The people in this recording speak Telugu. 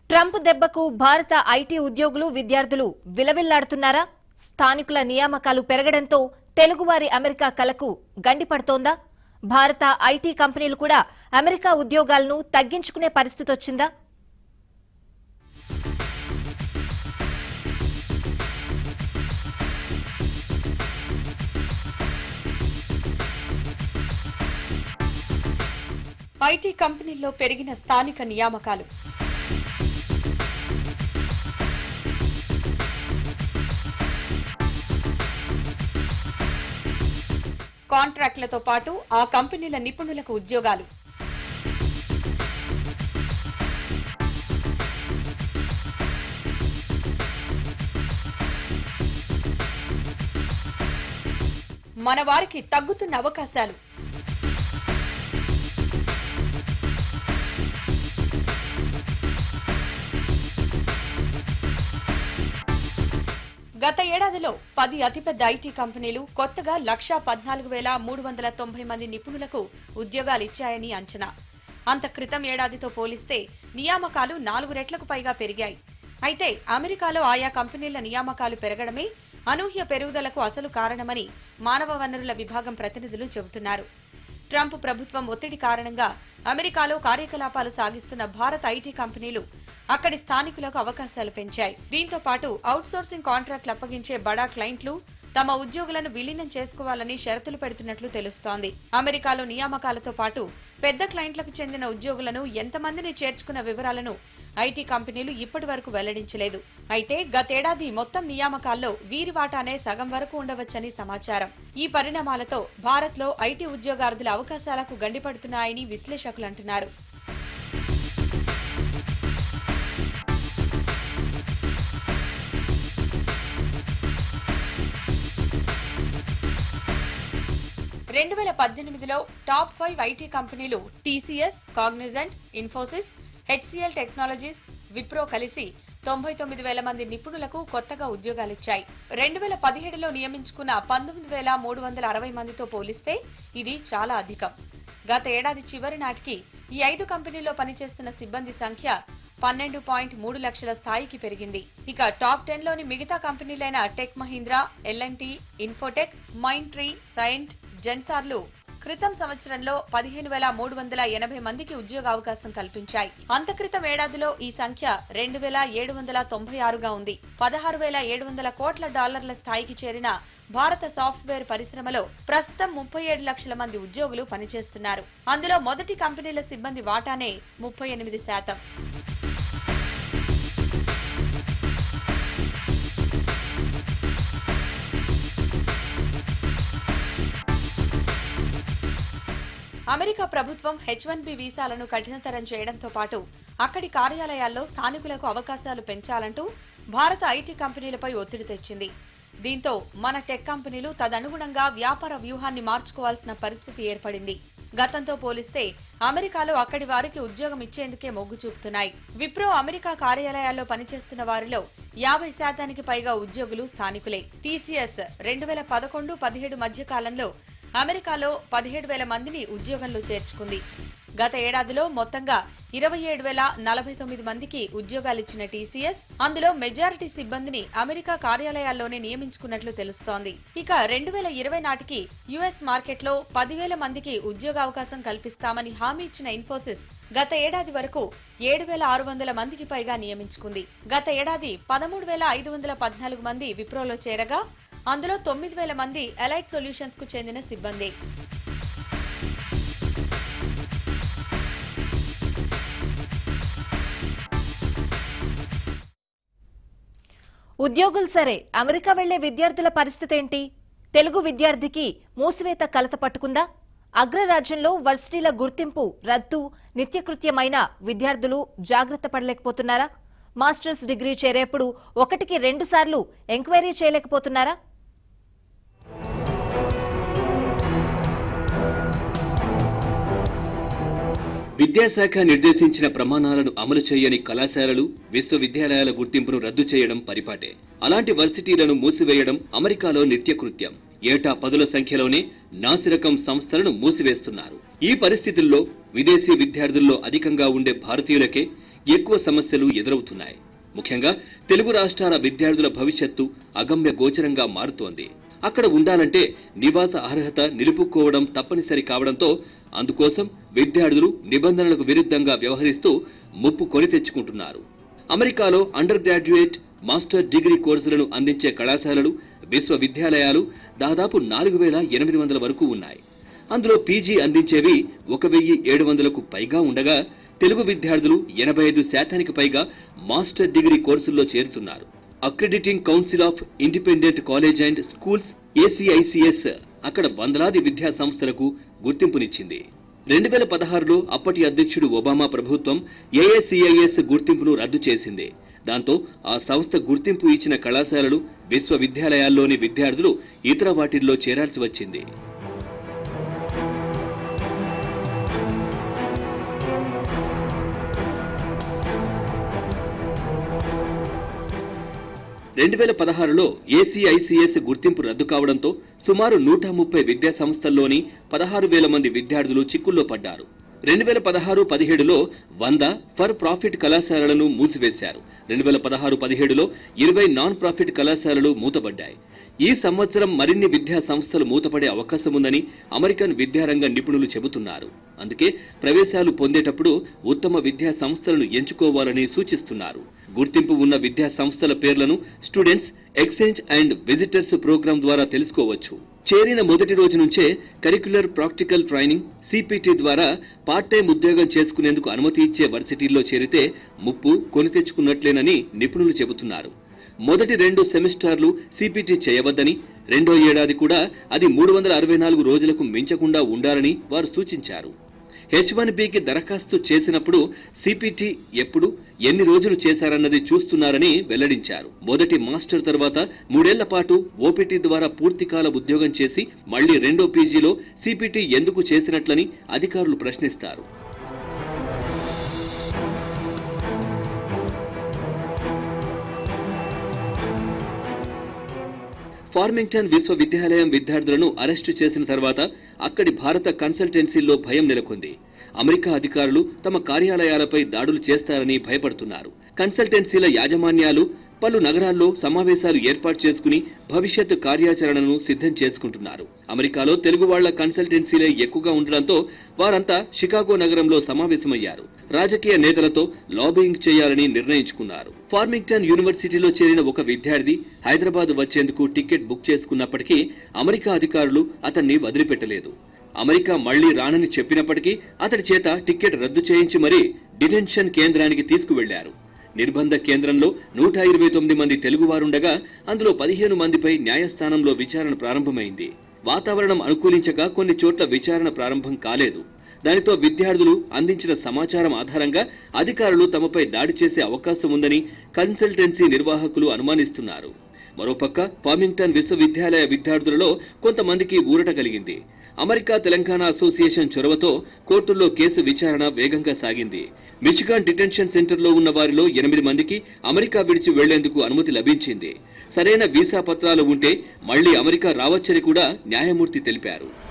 ట్రంప్ దెబ్బకు భారత ఐటీ ఉద్యోగులు విద్యార్థులు విలవిల్లాడుతున్నారా స్థానికుల నియామకాలు పెరగడంతో తెలుగువారి అమెరికా కలకు గండిపడుతోందా భారత ఐటీ కంపెనీలు కూడా అమెరికా ఉద్యోగాలను తగ్గించుకునే పరిస్థితి వచ్చిందా ఐటీ కంపెనీల్లో పెరిగిన స్థానిక నియామకాలు కాంట్రాక్టులతో పాటు ఆ కంపెనీల నిపుణులకు ఉద్యోగాలు మన వారికి తగ్గుతున్న అవకాశాలు గత ఏడాదిలో పది అతిపెద్ద ఐటీ కంపెనీలు కొత్తగా లక్షా పద్నాలుగు వేల మూడు వందల తొంభై మంది నిపుణులకు ఉద్యోగాలు ఇచ్చాయని అంచనా అంత క్రితం ఏడాదితో పోలిస్తే నియామకాలు నాలుగు రెట్లకు పైగా పెరిగాయి అయితే అమెరికాలో ఆయా కంపెనీల నియామకాలు పెరగడమే అనూహ్య పెరుగుదలకు అసలు కారణమని మానవ వనరుల విభాగం ప్రతినిధులు చెబుతున్నారు ట్రంప్ ప్రభుత్వం ఒత్తిడి కారణంగా అమెరికాలో కార్యకలాపాలు సాగిస్తున్న భారత ఐటీ కంపెనీలు అక్కడి స్థానికులకు అవకాశాలు పెంచాయి దీంతో పాటు అవుట్సోర్సింగ్ కాంట్రాక్ట్లు అప్పగించే బడా క్లయింట్లు తమ ఉద్యోగులను విలీనం చేసుకోవాలని షరతులు పెడుతున్నట్లు తెలుస్తోంది అమెరికాలో నియామకాలతో పాటు పెద్ద క్లయింట్లకు చెందిన ఉద్యోగులను ఎంతమందిని చేర్చుకున్న వివరాలను ఐటీ కంపెనీలు ఇప్పటి వరకు వెల్లడించలేదు అయితే గతేడాది మొత్తం నియామకాల్లో వీరి వాటానే సగం వరకు ఉండవచ్చని సమాచారం ఈ పరిణామాలతో భారత్లో ఐటీ ఉద్యోగార్థుల అవకాశాలకు గండిపడుతున్నాయని విశ్లేషకులు అంటున్నారు రెండు వేల పద్దెనిమిదిలో టాప్ ఫైవ్ ఐటీ కంపెనీలు టీసీఎస్ కాగ్నిజెంట్ ఇన్ఫోసిస్ హెచ్సిఎల్ టెక్నాలజీస్ విప్రో కలిసి తొంభై తొమ్మిది వేల మంది నిపుణులకు కొత్తగా ఉద్యోగాలిచ్చాయి రెండు వేల పదిహేడులో నియమించుకున్న పంతొమ్మిది వేల మూడు వందల అరవై మందితో పోలిస్తే ఇది చాలా అధికం గత ఏడాది చివరి నాటికి ఈ ఐదు కంపెనీల్లో పనిచేస్తున్న సిబ్బంది సంఖ్య పన్నెండు పాయింట్ మూడు లక్షల స్థాయికి పెరిగింది ఇక టాప్ టెన్ లోని మిగతా కంపెనీలైన tech Mahindra LNT infotech Mindtree Cyient జెన్సార్లు క్రితం సంవత్సరంలో పదిహేను వేల మూడు వందల ఎనభై మందికి ఉద్యోగ అవకాశం కల్పించాయి అంత క్రితం ఏడాదిలో ఈ సంఖ్య రెండు వేల ఏడు వందల తొంభై ఆరుగా ఉంది పదహారు వేల ఏడు వందల కోట్ల డాలర్ల స్థాయికి చేరిన భారత సాఫ్ట్వేర్ పరిశ్రమలో ప్రస్తుతం ముప్పై ఏడు లక్షల మంది ఉద్యోగులు పనిచేస్తున్నారు అందులో మొదటి కంపెనీల సిబ్బంది వాటానే ముప్పై ఎనిమిది శాతం అమెరికా ప్రభుత్వం హెచ్ వన్ బి వీసాలను కఠినతరం చేయడంతో పాటు అక్కడి కార్యాలయాల్లో స్థానికులకు అవకాశాలు పెంచాలంటూ భారత ఐటీ కంపెనీలపై ఒత్తిడి తెచ్చింది దీంతో మన టెక్ కంపెనీలు తదనుగుణంగా వ్యాపార వ్యూహాన్ని మార్చుకోవాల్సిన పరిస్థితి ఏర్పడింది గతంతో పోలిస్తే అమెరికాలో అక్కడి వారికి ఉద్యోగం ఇచ్చేందుకే మొగ్గు చూపుతున్నాయి విప్రో అమెరికా కార్యాలయాల్లో పనిచేస్తున్న వారిలో యాభై శాతానికి పైగా ఉద్యోగులు స్థానికులే టీసీఎస్ రెండు వేల పదకొండు పదిహేడు మధ్య కాలంలో అమెరికాలో పదిహేడు వేల మందిని ఉద్యోగంలో చేర్చుకుంది గత ఏడాదిలో మొత్తంగా ఇరవై ఏడు వేల నలభై తొమ్మిది మందికి ఉద్యోగాలిచ్చిన టీసీఎస్ అందులో మెజారిటీ సిబ్బందిని అమెరికా కార్యాలయాల్లోనే నియమించుకున్నట్లు తెలుస్తోంది ఇక రెండు వేల ఇరవై నాటికి యుఎస్ మార్కెట్లో పదివేల మందికి ఉద్యోగావకాశం కల్పిస్తామని హామీ ఇచ్చిన ఇన్ఫోసిస్ గత ఏడాది వరకు ఏడు వేల ఆరు వందల మందికి పైగా నియమించుకుంది గత ఏడాది పదమూడు వేల ఐదు వందల పద్నాలుగు మంది విప్రోలో చేరగా అందులో తొమ్మిది వేల మంది ఎలైట్ సొల్యూషన్స్ కు చెందిన సిబ్బంది ఉద్యోగులు సరే అమెరికా వెళ్లే విద్యార్థుల పరిస్థితి ఏంటి తెలుగు విద్యార్థికి మూసివేత కలత పట్టుకుందా అగ్రరాజ్యంలో వర్సిటీల గుర్తింపు రద్దు నిత్యకృత్యమైన విద్యార్థులు జాగ్రత్త పడలేకపోతున్నారా మాస్టర్స్ డిగ్రీ చేరేప్పుడు ఒకటికి రెండు సార్లు ఎంక్వైరీ చేయలేకపోతున్నారా విద్యాశాఖ నిర్దేశించిన ప్రమాణాలను అమలు చేయని కళాశాలలు విశ్వవిద్యాలయాల గుర్తింపును రద్దు చేయడం పరిపాటే అలాంటి వర్సిటీలను మూసివేయడం అమెరికాలో నిత్యకృత్యం ఏటా పదుల సంఖ్యలోనే నాసిరకం సంస్థలను మూసివేస్తున్నారు ఈ పరిస్థితుల్లో విదేశీ విద్యార్థుల్లో అధికంగా ఉండే భారతీయులకే ఎక్కువ సమస్యలు ఎదురవుతున్నాయి ముఖ్యంగా తెలుగు రాష్ట్రాల విద్యార్థుల భవిష్యత్తు అగమ్య గోచరంగా మారుతోంది అక్కడ ఉండాలంటే నివాస అర్హత నిలుపుకోవడం తప్పనిసరి కావడంతో అందుకోసం విద్యార్థులు నిబంధనలకు విరుద్ధంగా వ్యవహరిస్తూ ముప్పు కొని తెచ్చుకుంటున్నారు అమెరికాలో అండర్ గ్రాడ్యుయేట్ మాస్టర్ డిగ్రీ కోర్సులను అందించే కళాశాలలు విశ్వవిద్యాలయాలు దాదాపు నాలుగు వేల ఎనిమిది వందల వరకు ఉన్నాయి అందులో పీజీ అందించేవి ఒక వెయ్యి ఏడు వందలకు పైగా ఉండగా తెలుగు విద్యార్థులు ఎనభై ఐదు శాతానికి పైగా మాస్టర్ డిగ్రీ కోర్సుల్లో చేరుతున్నారు accrediting council of independent college and schools ACICS అక్కడ వందలాది విద్యా సంస్థలకు గుర్తింపునిచ్చింది రెండు వేల పదహారులో అప్పటి అధ్యక్షుడు ఒబామా ప్రభుత్వం ఏఏసీఐఎస్ గుర్తింపును రద్దు చేసింది దాంతో ఆ సంస్థ గుర్తింపు ఇచ్చిన కళాశాలలు విశ్వవిద్యాలయాల్లోని విద్యార్థులు ఇతర వాటిల్లో చేరాల్సి వచ్చింది రెండు వేల పదహారులో ఏసీఐసీఎస్ గుర్తింపు రద్దు కావడంతో సుమారు నూట ముప్పై విద్యా సంస్థల్లోని పదహారు వేల మంది విద్యార్థులు చిక్కుల్లో పడ్డారు రెండు వేల పదహారు పదిహేడులో వంద ఫర్ ప్రాఫిట్ కళాశాలలను మూసివేశారు రెండు వేల పదహారు పదిహేడులో ఇరవై నాన్ ప్రాఫిట్ కళాశాలలు మూతబడ్డాయి ఈ సంవత్సరం మరిన్ని విద్యా సంస్థలు మూతపడే అవకాశం ఉందని అమెరికన్ విద్యారంగ నిపుణులు చెబుతున్నారు అందుకే ప్రవేశాలు పొందేటప్పుడు ఉత్తమ విద్యా సంస్థలను ఎంచుకోవాలని సూచిస్తున్నారు గుర్తింపు ఉన్న విద్యా సంస్థల పేర్లను students exchange and visitors program ద్వారా తెలుసుకోవచ్చు చేరిన మొదటి రోజు నుంచే కరిక్యులర్ ప్రాక్టికల్ ట్రైనింగ్ సిపిటి ద్వారా పార్ట్ టైం ఉద్యోగం చేసుకునేందుకు అనుమతి ఇచ్చే వర్సిటీల్లో చేరితే ముప్పు కొని తెచ్చుకున్నట్లేనని నిపుణులు చెబుతున్నారు మొదటి రెండు సెమిస్టర్లు సిపిటి చేయవద్దని రెండో ఏడాది కూడా అది మూడు వందల అరవై నాలుగు రోజులకు మించకుండా ఉండాలని వారు సూచించారు హెచ్ వన్ బికి దరఖాస్తు చేసినప్పుడు సిపిటి ఎప్పుడు ఎన్ని రోజులు చేశారన్నది చూస్తున్నారని వెల్లడించారు మొదటి మాస్టర్ తర్వాత మూడేళ్ల పాటు ఓపీటీ ద్వారా పూర్తికాల ఉద్యోగం చేసి మళ్లీ రెండో పీజీలో సిపిటి ఎందుకు చేసినట్లని అధికారులు ప్రశ్నిస్తారు ఫార్మింగ్టన్ విశ్వవిద్యాలయం విద్యార్థులను అరెస్టు చేసిన తర్వాత అక్కడి భారత కన్సల్టెన్సీల్లో భయం నెలకొంది అమెరికా అధికారులు తమ కార్యాలయాలపై దాడులు చేస్తారని భయపడుతున్నారు కన్సల్టెన్సీల యాజమాన్యాలు పలు నగరాల్లో సమావేశాలు ఏర్పాటు చేసుకుని భవిష్యత్ కార్యాచరణను సిద్ధం చేసుకుంటున్నారు అమెరికాలో తెలుగు వాళ్ల కన్సల్టెన్సీలే ఎక్కువగా ఉండడంతో వారంతా షికాగో నగరంలో సమావేశమయ్యారు రాజకీయ నేతలతో లాబింగ్ చేయాలని నిర్ణయించుకున్నారు ఫార్మింగ్టన్ యూనివర్సిటీలో చేరిన ఒక విద్యార్థి హైదరాబాద్ వచ్చేందుకు టికెట్ బుక్ చేసుకున్నప్పటికీ అమెరికా అధికారులు అతన్ని వదిలిపెట్టలేదు అమెరికా మళ్లీ రానని చెప్పినప్పటికీ అతడి చేత టికెట్ రద్దు చేయించి మరీ డిటెన్షన్ కేంద్రానికి తీసుకువెళ్లారు నిర్బంధ కేంద్రంలో నూట ఇరవై తొమ్మిది మంది తెలుగువారుండగా అందులో పదిహేను మందిపై న్యాయస్థానంలో విచారణ ప్రారంభమైంది వాతావరణం అనుకూలించక కొన్ని చోట్ల విచారణ ప్రారంభం కాలేదు దానితో విద్యార్థులు అందించిన సమాచారం ఆధారంగా అధికారులు తమపై దాడి చేసే అవకాశం ఉందని కన్సల్టెన్సీ నిర్వాహకులు అనుమానిస్తున్నారు మరోపక్క ఫార్మింగ్టన్ విశ్వవిద్యాలయ విద్యార్థులలో కొంతమందికి ఊరట కలిగింది అమెరికా తెలంగాణ అసోసియేషన్ చొరవతో కోర్టుల్లో కేసు విచారణ వేగంగా సాగింది మిచిగాన్ డిటెన్షన్ సెంటర్లో ఉన్న వారిలో ఎనిమిది మందికి అమెరికా విడిచి వెళ్లేందుకు అనుమతి లభించింది సరైన వీసా పత్రాలు ఉంటే మళ్లీ అమెరికా రావచ్చని కూడా న్యాయమూర్తి తెలిపారు